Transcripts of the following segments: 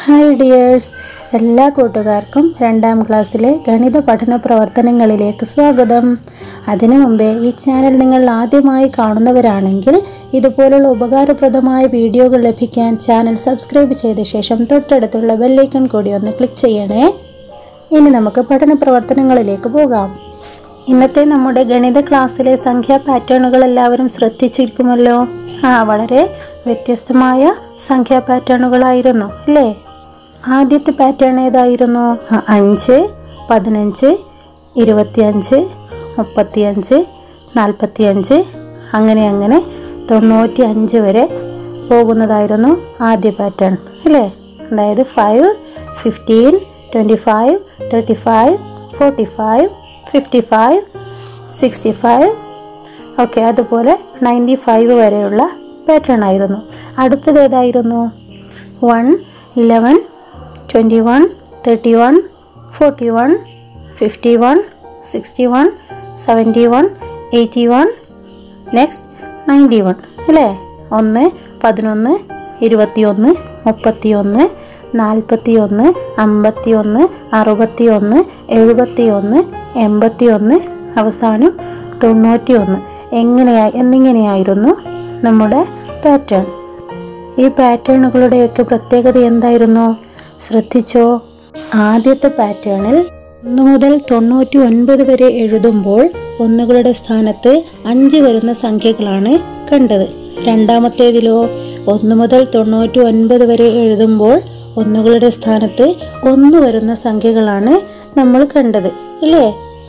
hi dears എല്ലാ കൂട്ടുകാർക്കും രണ്ടാം ക്ലാസ്സിലെ ഗണിത പഠന പ്രവർത്തനങ്ങളിലേക്ക് സ്വാഗതം അതിനു മുമ്പേ ഈ ചാനൽ നിങ്ങൾ ആദ്യമായി കാണുന്നവരാണെങ്കിൽ ഇതുപോലുള്ള ഉപകാരപ്രദമായ വീഡിയോകൾ ലഭിക്കാൻ ചാനൽ സബ്സ്ക്രൈബ് ചെയ്ത ശേഷം തൊട്ടടുത്തുള്ള ബെല്ലൈക്കൺ കൂടി ഒന്ന് ക്ലിക്ക് ചെയ്യണേ ഇനി നമുക്ക് പഠന പ്രവർത്തനങ്ങളിലേക്ക് പോകാം ഇന്നത്തെ നമ്മുടെ ഗണിത ക്ലാസ്സിലെ സംഖ്യാ പാറ്റേണുകൾ എല്ലാവരും ശ്രദ്ധിച്ചിരിക്കുമല്ലോ ആ വളരെ വ്യത്യസ്തമായ സംഖ്യാ പാറ്റേണുകളായിരുന്നു അല്ലേ ആദ്യത്തെ പാറ്റേൺ ഏതായിരുന്നു ആ, അഞ്ച് പതിനഞ്ച് ഇരുപത്തിയഞ്ച് മുപ്പത്തിയഞ്ച് നാൽപ്പത്തിയഞ്ച് അങ്ങനെ അങ്ങനെ തൊണ്ണൂറ്റി അഞ്ച് വരെ പോകുന്നതായിരുന്നു ആദ്യ പാറ്റേൺ അല്ലേ അതായത് five fifteen twenty five thirty five forty five fifty five sixty five okay അതുപോലെ നയൻറ്റി ഫൈവ് വരെയുള്ള പാറ്റേൺ ആയിരുന്നു അടുത്തത് ഏതായിരുന്നു one eleven twenty one thirty one forty one fifty one sixty one seventy one eighty one next ninety one അല്ലേ ഒന്ന് പതിനൊന്ന് ഇരുപത്തിയൊന്ന് മുപ്പത്തിയൊന്ന് നാൽപ്പത്തി ഒന്ന് അമ്പത്തി ഒന്ന് അറുപത്തി ഒന്ന് എഴുപത്തി ഒന്ന് എൺപത്തി ഒന്ന് അവസാനം തൊണ്ണൂറ്റി ഒന്ന് എങ്ങനെയാ എന്നിങ്ങനെയായിരുന്നു നമ്മുടെ പാറ്റേൺ ഈ പാറ്റേണുകളുടെയൊക്കെ പ്രത്യേകത എന്തായിരുന്നു ശ്രദ്ധിച്ചോ ആദ്യത്തെ പാറ്റേണിൽ ഒന്ന് മുതൽ തൊണ്ണൂറ്റി ഒൻപത് വരെ എഴുതുമ്പോൾ ഒന്നുകളുടെ സ്ഥാനത്ത് അഞ്ച് വരുന്ന സംഖ്യകളാണ് കണ്ടത് രണ്ടാമത്തേതിലോ ഒന്ന് മുതൽ തൊണ്ണൂറ്റി ഒൻപത് വരെ എഴുതുമ്പോൾ ഒന്നുകളുടെ സ്ഥാനത്ത് ഒന്ന് വരുന്ന സംഖ്യകളാണ് നമ്മൾ കണ്ടത് ഇല്ലേ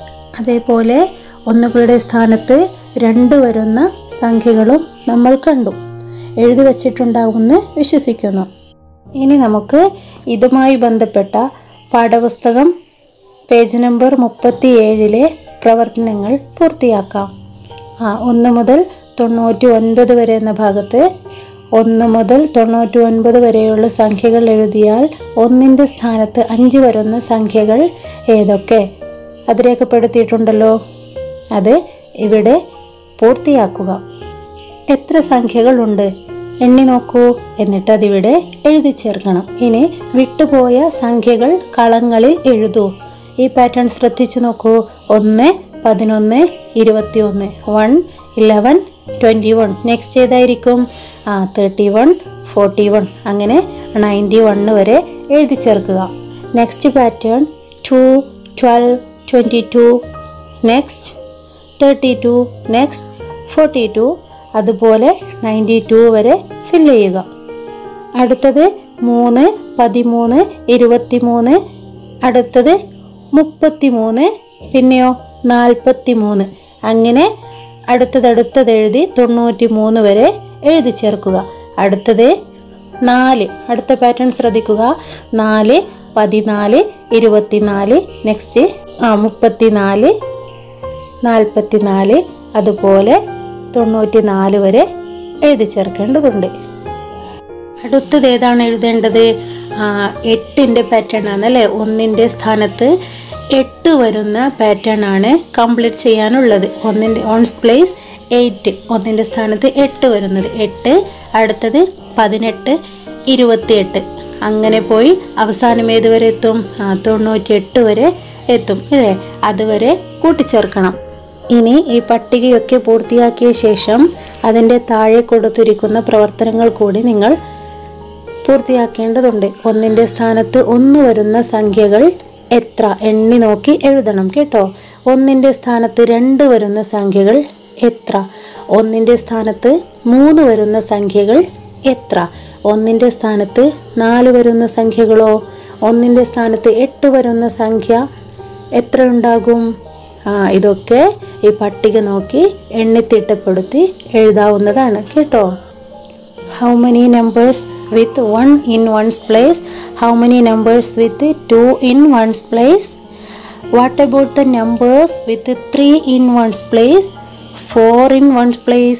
അതേപോലെ ഒന്നുകളുടെ സ്ഥാനത്ത് രണ്ട് വരുന്ന സംഖ്യകളും നമ്മൾ കണ്ടു എഴുതി വച്ചിട്ടുണ്ടാവുമെന്ന് വിശ്വസിക്കുന്നു ഇനി നമുക്ക് ഇതുമായി ബന്ധപ്പെട്ട പാഠപുസ്തകം പേജ് നമ്പർ മുപ്പത്തി ഏഴിലെ പ്രവർത്തനങ്ങൾ പൂർത്തിയാക്കാം ആ ഒന്ന് മുതൽ തൊണ്ണൂറ്റി ഒൻപത് വരെ എന്ന ഭാഗത്ത് ഒന്ന് മുതൽ തൊണ്ണൂറ്റി ഒൻപത് വരെയുള്ള സംഖ്യകൾ എഴുതിയാൽ ഒന്നിൻ്റെ സ്ഥാനത്ത് അഞ്ച് വരുന്ന സംഖ്യകൾ ഏതൊക്കെ അത് രേഖപ്പെടുത്തിയിട്ടുണ്ടല്ലോ അത് ഇവിടെ പൂർത്തിയാക്കുക എത്ര സംഖ്യകളുണ്ട് എണ്ണി നോക്കൂ എന്നിട്ട് അതിവിടെ എഴുതി ചേർക്കണം ഇനി വിട്ടുപോയ സംഖ്യകൾ കളങ്ങളിൽ എഴുതൂ ഈ പാറ്റേൺ ശ്രദ്ധിച്ചു നോക്കൂ ഒന്ന് പതിനൊന്ന് ഇരുപത്തിയൊന്ന് one eleven twenty one next ഏതായിരിക്കും ആ തേർട്ടി വൺ ഫോർട്ടി വൺ അങ്ങനെ നയൻറ്റി വണ്ണ് വരെ എഴുതി ചേർക്കുക next pattern two twelve twenty two next thirty two next forty two അതുപോലെ നയൻറ്റി ടു വരെ ഫില്ല് ചെയ്യുക അടുത്തത് മൂന്ന് പതിമൂന്ന് ഇരുപത്തി മൂന്ന് അടുത്തത് മുപ്പത്തി മൂന്ന് പിന്നെയോ നാൽപ്പത്തി മൂന്ന് അങ്ങനെ അടുത്തതടുത്തത് എഴുതി തൊണ്ണൂറ്റി മൂന്ന് വരെ എഴുതി ചേർക്കുക അടുത്തത് നാല് അടുത്ത പാറ്റേൺ ശ്രദ്ധിക്കുക നാല് പതിനാല് ഇരുപത്തിനാല് നെക്സ്റ്റ് ആ മുപ്പത്തിനാല് നാൽപ്പത്തിനാല് അതുപോലെ തൊണ്ണൂറ്റി നാല് വരെ എഴുതി ചേർക്കേണ്ടതുണ്ട് അടുത്തത് ഏതാണ് എഴുതേണ്ടത് ആ, എട്ടിൻ്റെ പാറ്റേൺ ആണ് അല്ലേ ഒന്നിൻ്റെ സ്ഥാനത്ത് എട്ട് വരുന്ന പാറ്റേൺ ആണ് കംപ്ലീറ്റ് ചെയ്യാനുള്ളത് ഒന്നിൻ്റെ ഓൺസ് പ്ലേസ് എയ്റ്റ് ഒന്നിൻ്റെ സ്ഥാനത്ത് എട്ട് വരുന്നത് എട്ട് അടുത്തത് പതിനെട്ട് ഇരുപത്തിയെട്ട് അങ്ങനെ പോയി അവസാനം ഏതുവരെ എത്തും ആ തൊണ്ണൂറ്റി എട്ട് വരെ എത്തും അല്ലേ അതുവരെ കൂട്ടിച്ചേർക്കണം ഇനി ഈ പട്ടികയൊക്കെ പൂർത്തിയാക്കിയ ശേഷം അതിൻ്റെ താഴെ കൊടുത്തിരിക്കുന്ന പ്രവർത്തനങ്ങൾ കൂടി നിങ്ങൾ പൂർത്തിയാക്കേണ്ടതുണ്ട് ഒന്നിൻ്റെ സ്ഥാനത്ത് ഒന്ന് വരുന്ന സംഖ്യകൾ എത്ര എണ്ണി നോക്കി എഴുതണം കേട്ടോ ഒന്നിൻ്റെ സ്ഥാനത്ത് രണ്ട് വരുന്ന സംഖ്യകൾ എത്ര ഒന്നിൻ്റെ സ്ഥാനത്ത് മൂന്ന് വരുന്ന സംഖ്യകൾ എത്ര ഒന്നിൻ്റെ സ്ഥാനത്ത് നാല് വരുന്ന സംഖ്യകളോ ഒന്നിൻ്റെ സ്ഥാനത്ത് എട്ട് വരുന്ന സംഖ്യ എത്ര ഉണ്ടാകും ആ ഇതൊക്കെ ഈ പട്ടിക നോക്കി എണ്ണിത്തിട്ടപ്പെടുത്തി എഴുതാവുന്നതാണ് കേട്ടോ how many numbers with 1 in one's place how many numbers with 2 in one's place what about the numbers with 3 in one's place 4 in one's place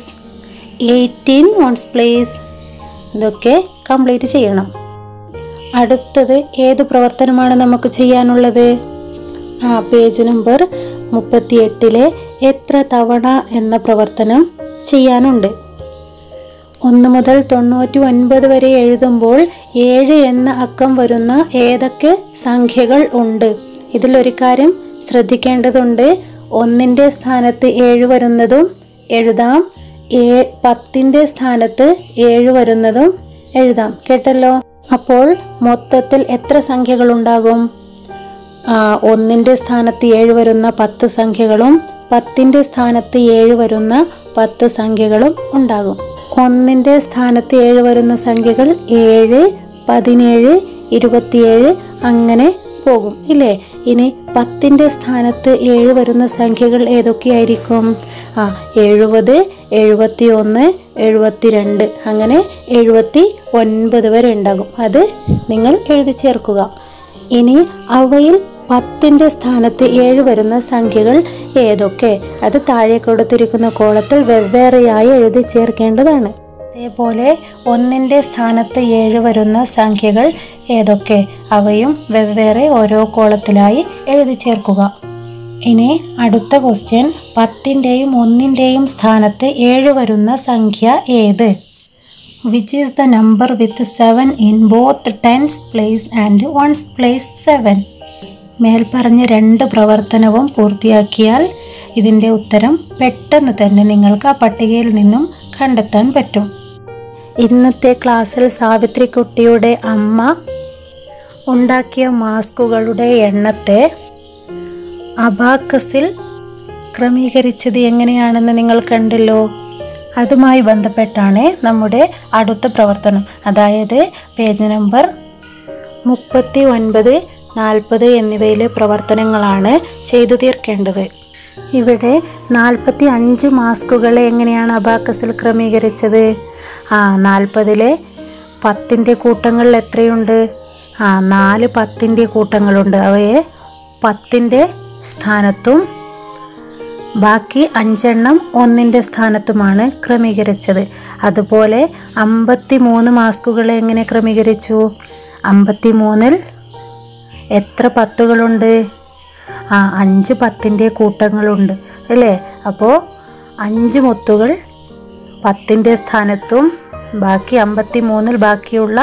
8 in one's place ഇതൊക്കെ കംപ്ലീറ്റ് ചെയ്യണം അടുത്തത് ഏത് പ്രവർത്തനമാണ് നമുക്ക് ചെയ്യാനുള്ളത് ആ പേജ് നമ്പർ മുപ്പത്തിയെട്ടിലെ എത്ര തവണ എന്ന പ്രവർത്തനം ചെയ്യാനുണ്ട് ഒന്ന് മുതൽ തൊണ്ണൂറ്റി ഒൻപത് വരെ എഴുതുമ്പോൾ ഏഴ് എന്ന അക്കം വരുന്ന ഏതൊക്കെ സംഖ്യകൾ ഉണ്ട് ഇതിലൊരു കാര്യം ശ്രദ്ധിക്കേണ്ടതുണ്ട് ഒന്നിൻ്റെ സ്ഥാനത്ത് ഏഴ് വരുന്നതും എഴുതാം ഏ പത്തിൻ്റെ സ്ഥാനത്ത് ഏഴ് വരുന്നതും എഴുതാം കേട്ടല്ലോ അപ്പോൾ മൊത്തത്തിൽ എത്ര സംഖ്യകൾ ഉണ്ടാകും ആ, ഒന്നിൻ്റെ സ്ഥാനത്ത് ഏഴ് വരുന്ന പത്ത് സംഖ്യകളും പത്തിൻ്റെ സ്ഥാനത്ത് ഏഴ് വരുന്ന പത്ത് സംഖ്യകളും ഉണ്ടാകും ഒന്നിൻ്റെ സ്ഥാനത്ത് ഏഴ് വരുന്ന സംഖ്യകൾ ഏഴ് പതിനേഴ് ഇരുപത്തിയേഴ് അങ്ങനെ പോകും ഇല്ലേ ഇനി പത്തിൻ്റെ സ്ഥാനത്ത് ഏഴ് വരുന്ന സംഖ്യകൾ ഏതൊക്കെയായിരിക്കും ആ എഴുപത് എഴുപത്തി ഒന്ന് എഴുപത്തി രണ്ട് അങ്ങനെ എഴുപത്തി ഒൻപത് വരെ ഉണ്ടാകും അത് നിങ്ങൾ എഴുതി ചേർക്കുക ഇനി അവയിൽ പത്തിൻ്റെ സ്ഥാനത്ത് ഏഴ് വരുന്ന സംഖ്യകൾ ഏതൊക്കെ അത് താഴെ കൊടുത്തിരിക്കുന്ന കോളത്തിൽ വെവ്വേറെയായി എഴുതി ചേർക്കേണ്ടതാണ് അതേപോലെ ഒന്നിൻ്റെ സ്ഥാനത്ത് ഏഴ് വരുന്ന സംഖ്യകൾ ഏതൊക്കെ അവയും വെവ്വേറെ ഓരോ കോളത്തിലായി എഴുതി ചേർക്കുക ഇനി അടുത്ത ക്വസ്റ്റ്യൻ പത്തിൻ്റെയും ഒന്നിൻ്റെയും സ്ഥാനത്ത് ഏഴ് വരുന്ന സംഖ്യ ഏത് which is the number with seven in both tens place and ones place seven മേൽപ്പറഞ്ഞ രണ്ട് പ്രവർത്തനവും പൂർത്തിയാക്കിയാൽ ഇതിൻ്റെ ഉത്തരം പെട്ടെന്ന് തന്നെ നിങ്ങൾക്ക് ആ പട്ടികയിൽ നിന്നും കണ്ടെത്താൻ പറ്റും ഇന്നത്തെ ക്ലാസ്സിൽ സാവിത്രിക്കുട്ടിയുടെ അമ്മ ഉണ്ടാക്കിയ മാസ്കുകളുടെ എണ്ണത്തെ അബാക്കസിൽ ക്രമീകരിച്ചത് എങ്ങനെയാണെന്ന് നിങ്ങൾ കണ്ടല്ലോ അതുമായി ബന്ധപ്പെട്ടാണ് നമ്മുടെ അടുത്ത പ്രവർത്തനം അതായത് പേജ് നമ്പർ മുപ്പത്തി ഒൻപത് നാൽപ്പത് എന്നിവയിലെ പ്രവർത്തനങ്ങളാണ് ചെയ്തു തീർക്കേണ്ടത് ഇവിടെ നാൽപ്പത്തി അഞ്ച് മാസ്കുകളെ എങ്ങനെയാണ് അബാക്കസിൽ ക്രമീകരിച്ചത് ആ നാൽപ്പതിലെ പത്തിൻ്റെ കൂട്ടങ്ങളിൽ എത്രയുണ്ട് ആ നാല് പത്തിൻ്റെ കൂട്ടങ്ങളുണ്ട് അവയെ പത്തിൻ്റെ സ്ഥാനത്തും ബാക്കി അഞ്ചെണ്ണം ഒന്നിൻ്റെ സ്ഥാനത്തുമാണ് ക്രമീകരിച്ചത് അതുപോലെ അമ്പത്തി മൂന്ന് മാസ്കുകളെ എങ്ങനെ ക്രമീകരിച്ചു അമ്പത്തി മൂന്നിൽ എത്ര പത്തുകളുണ്ട് ആ അഞ്ച് പത്തിൻ്റെ കൂട്ടങ്ങളുണ്ട് അല്ലേ അപ്പോൾ അഞ്ച് മുത്തുകൾ പത്തിൻ്റെ സ്ഥാനത്തും ബാക്കി അമ്പത്തി മൂന്നിൽ ബാക്കിയുള്ള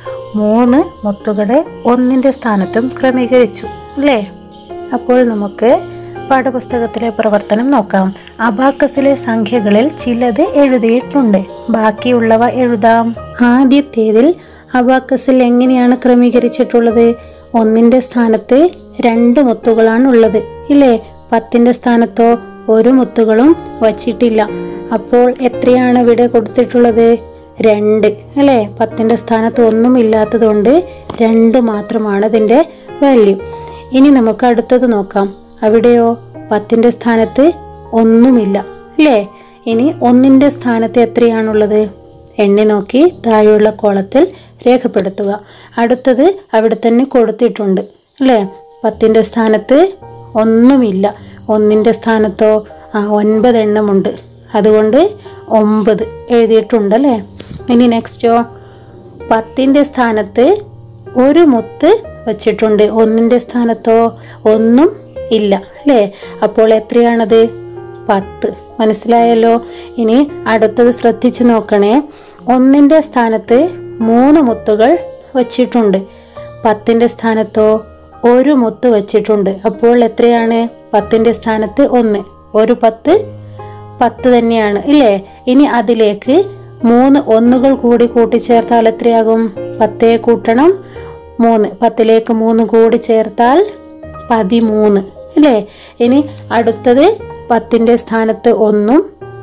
മൂന്ന് മുത്തുകളെ ഒന്നിൻ്റെ സ്ഥാനത്തും ക്രമീകരിച്ചു അല്ലേ അപ്പോൾ നമുക്ക് പാഠപുസ്തകത്തിലെ പ്രവർത്തനം നോക്കാം അബാക്കസിലെ സംഖ്യകളിൽ ചിലത് എഴുതിയിട്ടുണ്ട് ബാക്കിയുള്ളവ എഴുതാം ആദ്യത്തേതിൽ അബാക്കസിൽ എങ്ങനെയാണ് ക്രമീകരിച്ചിട്ടുള്ളത് ഒന്നിൻ്റെ സ്ഥാനത്ത് രണ്ട് മുത്തുകളാണ് ഉള്ളത് ഇല്ലേ പത്തിൻ്റെ സ്ഥാനത്തോ ഒരു മുത്തുകളും വച്ചിട്ടില്ല അപ്പോൾ എത്രയാണ് ഇവിടെ കൊടുത്തിട്ടുള്ളത് രണ്ട് അല്ലേ പത്തിൻ്റെ സ്ഥാനത്ത് ഒന്നും ഇല്ലാത്തതുകൊണ്ട് രണ്ട് മാത്രമാണ് ഇതിൻ്റെ വാല്യൂ ഇനി നമുക്ക് അടുത്തത് നോക്കാം അവിടെയോ പത്തിൻ്റെ സ്ഥാനത്ത് ഒന്നുമില്ല അല്ലേ ഇനി ഒന്നിൻ്റെ സ്ഥാനത്ത് എത്രയാണുള്ളത് എണ്ണി നോക്കി താഴെയുള്ള കോളത്തിൽ രേഖപ്പെടുത്തുക അടുത്തത് അവിടെ തന്നെ കൊടുത്തിട്ടുണ്ട് അല്ലേ പത്തിൻ്റെ സ്ഥാനത്ത് ഒന്നുമില്ല ഒന്നിൻ്റെ സ്ഥാനത്തോ ആ ഒൻപത് എണ്ണമുണ്ട് അതുകൊണ്ട് ഒമ്പത് എഴുതിയിട്ടുണ്ട് അല്ലേ ഇനി നെക്സ്റ്റോ പത്തിൻ്റെ സ്ഥാനത്ത് ഒരു മുത്ത് വച്ചിട്ടുണ്ട് ഒന്നിൻ്റെ സ്ഥാനത്തോ ഒന്നും ഇല്ല അല്ലേ അപ്പോൾ എത്രയാണത് പത്ത് മനസ്സിലായല്ലോ ഇനി അടുത്തത് ശ്രദ്ധിച്ചു നോക്കണേ ഒന്നിൻ്റെ സ്ഥാനത്ത് മൂന്ന് മുത്തുകൾ വച്ചിട്ടുണ്ട് പത്തിൻ്റെ സ്ഥാനത്തോ ഒരു മുത്ത് വച്ചിട്ടുണ്ട് അപ്പോൾ എത്രയാണ് പത്തിൻ്റെ സ്ഥാനത്ത് ഒന്ന് ഒരു പത്ത് പത്ത് തന്നെയാണ് ഇല്ലേ ഇനി അതിലേക്ക് മൂന്ന് ഒന്നുകൾ കൂടി കൂട്ടിച്ചേർത്താൽ എത്രയാകും പത്തേ കൂട്ടണം മൂന്ന് പത്തിലേക്ക് മൂന്ന് കൂടി ചേർത്താൽ പതിമൂന്ന് അല്ലേ ഇനി അടുത്തത് പത്തിൻ്റെ സ്ഥാനത്ത് ഒന്നും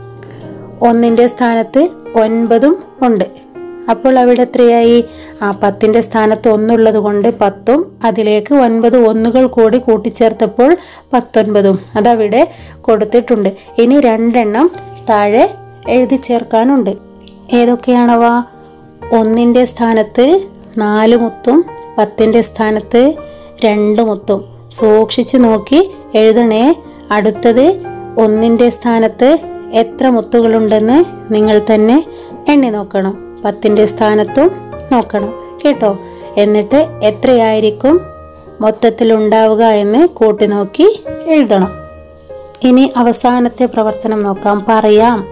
ഒന്നിൻ്റെ സ്ഥാനത്ത് ഒൻപതും ഉണ്ട് അപ്പോൾ അവിടെ എത്രയായി ആ പത്തിൻ്റെ സ്ഥാനത്ത് ഒന്നുള്ളത് കൊണ്ട് പത്തും അതിലേക്ക് ഒൻപത് ഒന്നുകൾ കൂടി കൂട്ടിച്ചേർത്തപ്പോൾ പത്തൊൻപതും അതവിടെ കൊടുത്തിട്ടുണ്ട് ഇനി രണ്ടെണ്ണം താഴെ എഴുതി ചേർക്കാനുണ്ട് ഏതൊക്കെയാണവ ഒന്നിൻ്റെ സ്ഥാനത്ത് നാല് മുത്തും പത്തിൻ്റെ സ്ഥാനത്ത് രണ്ട് മുത്തും സൂക്ഷിച്ചു നോക്കി എഴുതണേ അടുത്തത് ഒന്നിൻ്റെ സ്ഥാനത്ത് എത്ര മുത്തുകളുണ്ടെന്ന് നിങ്ങൾ തന്നെ എണ്ണി നോക്കണം പത്തിൻ്റെ സ്ഥാനത്തും നോക്കണം കേട്ടോ എന്നിട്ട് എത്രയായിരിക്കും മൊത്തത്തിൽ ഉണ്ടാവുക എന്ന് കൂട്ടി നോക്കി എഴുതണം ഇനി അവസാനത്തെ പ്രവർത്തനം നോക്കാം പറയാം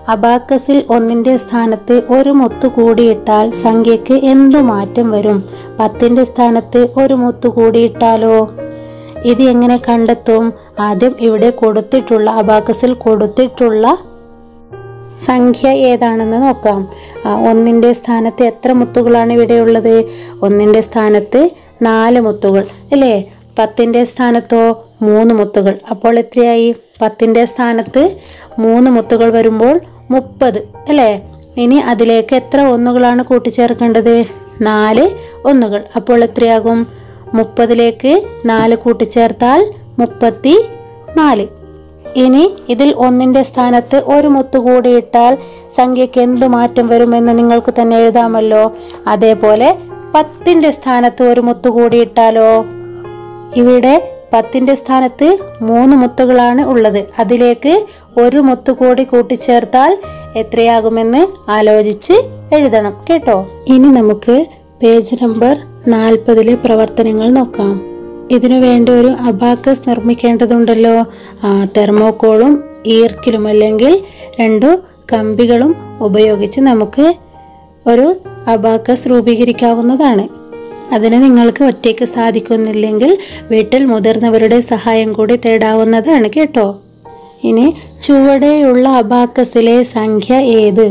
അബാക്കസിൽ ഒന്നിൻ്റെ സ്ഥാനത്ത് ഒരു മുത്ത് കൂടിയിട്ടാൽ സംഖ്യയ്ക്ക് എന്തു മാറ്റം വരും പത്തിൻ്റെ സ്ഥാനത്ത് ഒരു മുത്ത് കൂടിയിട്ടാലോ ഇത് എങ്ങനെ കണ്ടെത്തും ആദ്യം ഇവിടെ കൊടുത്തിട്ടുള്ള അബാക്കസിൽ കൊടുത്തിട്ടുള്ള സംഖ്യ ഏതാണെന്ന് നോക്കാം ആ, ഒന്നിൻ്റെ സ്ഥാനത്ത് എത്ര മുത്തുകളാണ് ഇവിടെ ഉള്ളത് ഒന്നിൻ്റെ സ്ഥാനത്ത് നാല് മുത്തുകൾ അല്ലേ പത്തിൻ്റെ സ്ഥാനത്തോ മൂന്ന് മുത്തുകൾ അപ്പോൾ എത്രയായി പത്തിൻ്റെ സ്ഥാനത്ത് മൂന്ന് മുത്തുകൾ വരുമ്പോൾ മുപ്പത് അല്ലേ ഇനി അതിലേക്ക് എത്ര ഒന്നുകളാണ് കൂട്ടിച്ചേർക്കേണ്ടത് നാല് ഒന്നുകൾ അപ്പോൾ എത്രയാകും മുപ്പതിലേക്ക് നാല് കൂട്ടിച്ചേർത്താൽ മുപ്പത്തി നാല് ഇനി ഇതിൽ ഒന്നിൻ്റെ സ്ഥാനത്ത് ഒരു മുത്ത് കൂടി ഇട്ടാൽ സംഖ്യയ്ക്ക് എന്ത് മാറ്റം വരുമെന്ന് നിങ്ങൾക്ക് തന്നെ എഴുതാമല്ലോ അതേപോലെ പത്തിൻ്റെ സ്ഥാനത്ത് ഒരു മുത്ത് കൂടി ഇട്ടാലോ ഇവിടെ പത്തിൻ്റെ സ്ഥാനത്ത് മൂന്ന് മുത്തുകളാണ് ഉള്ളത് അതിലേക്ക് ഒരു മുത്ത് കൂടി കൂട്ടിച്ചേർത്താൽ എത്രയാകുമെന്ന് ആലോചിച്ച് എഴുതണം കേട്ടോ ഇനി നമുക്ക് പേജ് നമ്പർ നാൽപ്പതിലെ പ്രവർത്തനങ്ങൾ നോക്കാം ഇതിനു വേണ്ടി ഒരു അബാക്കസ് നിർമ്മിക്കേണ്ടതുണ്ടല്ലോ ആ, തെർമോക്കോളും ഈർക്കിലും അല്ലെങ്കിൽ രണ്ടു കമ്പികളും ഉപയോഗിച്ച് നമുക്ക് ഒരു അബാക്കസ് രൂപീകരിക്കാവുന്നതാണ് അതിന് നിങ്ങൾക്ക് ഒറ്റയ്ക്ക് സാധിക്കുന്നില്ലെങ്കിൽ വീട്ടിൽ മുതിർന്നവരുടെ സഹായം കൂടി തേടാവുന്നതാണ് കേട്ടോ ഇനി ചുവടെയുള്ള അബാക്കസിലെ സംഖ്യ ഏത്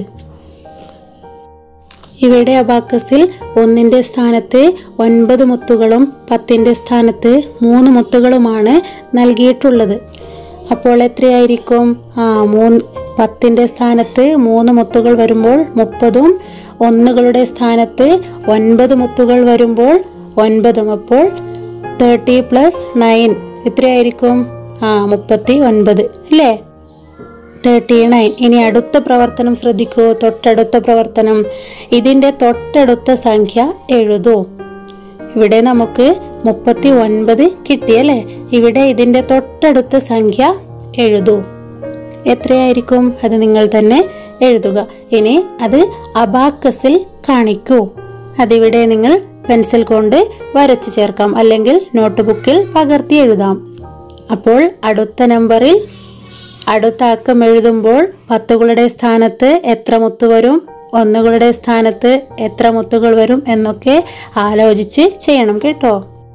ഇവിടെ അബാക്കസിൽ ഒന്നിൻ്റെ സ്ഥാനത്ത് ഒൻപത് മുത്തുകളും പത്തിൻ്റെ സ്ഥാനത്ത് മൂന്ന് മുത്തുകളുമാണ് നൽകിയിട്ടുള്ളത് അപ്പോൾ എത്രയായിരിക്കും ആ മൂന്ന് പത്തിൻ്റെ സ്ഥാനത്ത് മൂന്ന് മുത്തുകൾ വരുമ്പോൾ മുപ്പതും ഒന്നുകളുടെ സ്ഥാനത്ത് ഒൻപത് മുത്തുകൾ വരുമ്പോൾ ഒൻപതും അപ്പോൾ തേർട്ടി പ്ലസ് നയൻ എത്രയായിരിക്കും ആ മുപ്പത്തി ഒൻപത് അല്ലേ തേർട്ടി നയൻ ഇനി അടുത്ത പ്രവർത്തനം ശ്രദ്ധിക്കൂ തൊട്ടടുത്ത പ്രവർത്തനം ഇതിൻ്റെ തൊട്ടടുത്ത സംഖ്യ എഴുതൂ ഇവിടെ നമുക്ക് മുപ്പത്തി ഒൻപത് കിട്ടിയല്ലേ ഇവിടെ ഇതിൻ്റെ തൊട്ടടുത്ത സംഖ്യ എഴുതൂ എത്രയായിരിക്കും അത് നിങ്ങൾ തന്നെ എഴുതുക ഇനി അത് അബാക്കസിൽ കാണിക്കൂ അതിവിടെ നിങ്ങൾ പെൻസിൽ കൊണ്ട് വരച്ചു ചേർക്കാം അല്ലെങ്കിൽ നോട്ട് ബുക്കിൽ പകർത്തി എഴുതാം അപ്പോൾ അടുത്ത നമ്പറിൽ അടുത്ത അക്കം എഴുതുമ്പോൾ പത്തുകളുടെ സ്ഥാനത്ത് എത്ര മുത്ത് വരും ഒന്നുകളുടെ സ്ഥാനത്ത് എത്ര മുത്തുകൾ വരും എന്നൊക്കെ ആലോചിച്ച് ചെയ്യണം കേട്ടോ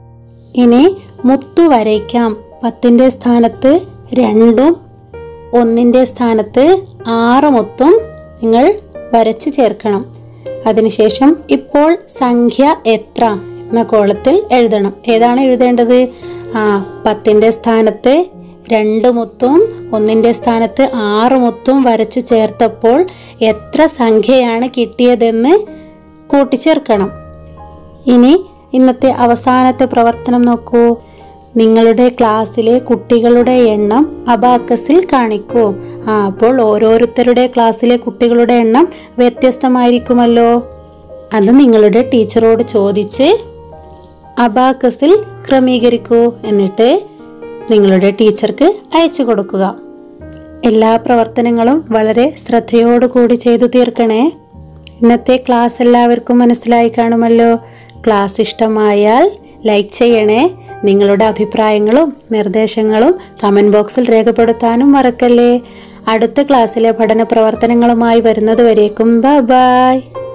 ഇനി മുത്തു വരയ്ക്കാം പത്തിൻ്റെ സ്ഥാനത്ത് രണ്ടും ഒന്നിൻ്റെ സ്ഥാനത്ത് ആറ് മുത്തും നിങ്ങൾ വരച്ചു ചേർക്കണം അതിനുശേഷം ഇപ്പോൾ സംഖ്യ എത്ര എന്ന കോളത്തിൽ എഴുതണം ഏതാണ് എഴുതേണ്ടത് ആ പത്തിൻ്റെ സ്ഥാനത്ത് രണ്ട് മുത്തും ഒന്നിൻ്റെ സ്ഥാനത്ത് ആറ് മുത്തും വരച്ചു ചേർത്തപ്പോൾ എത്ര സംഖ്യയാണ് കിട്ടിയതെന്ന് കൂട്ടിച്ചേർക്കണം ഇനി ഇന്നത്തെ അവസാനത്തെ പ്രവർത്തനം നോക്കൂ നിങ്ങളുടെ ക്ലാസ്സിലെ കുട്ടികളുടെ എണ്ണം അബാക്കസിൽ കാണിക്കൂ ആ അപ്പോൾ ഓരോരുത്തരുടെ ക്ലാസ്സിലെ കുട്ടികളുടെ എണ്ണം വ്യത്യസ്തമായിരിക്കുമല്ലോ അത് നിങ്ങളുടെ ടീച്ചറോട് ചോദിച്ച് അബാക്കസിൽ ക്രമീകരിക്കൂ എന്നിട്ട് നിങ്ങളുടെ ടീച്ചർക്ക് അയച്ചു കൊടുക്കുക എല്ലാ പ്രവർത്തനങ്ങളും വളരെ ശ്രദ്ധയോടുകൂടി ചെയ്തു തീർക്കണേ ഇന്നത്തെ ക്ലാസ് എല്ലാവർക്കും മനസ്സിലായി കാണുമല്ലോ ക്ലാസ് ഇഷ്ടമായാൽ ലൈക്ക് ചെയ്യണേ നിങ്ങളുടെ അഭിപ്രായങ്ങളും നിർദ്ദേശങ്ങളും കമൻറ്റ് ബോക്സിൽ രേഖപ്പെടുത്താനും മറക്കല്ലേ അടുത്ത ക്ലാസ്സിലെ പഠന പ്രവർത്തനങ്ങളുമായി വരുന്നതുവരേക്കും ബൈ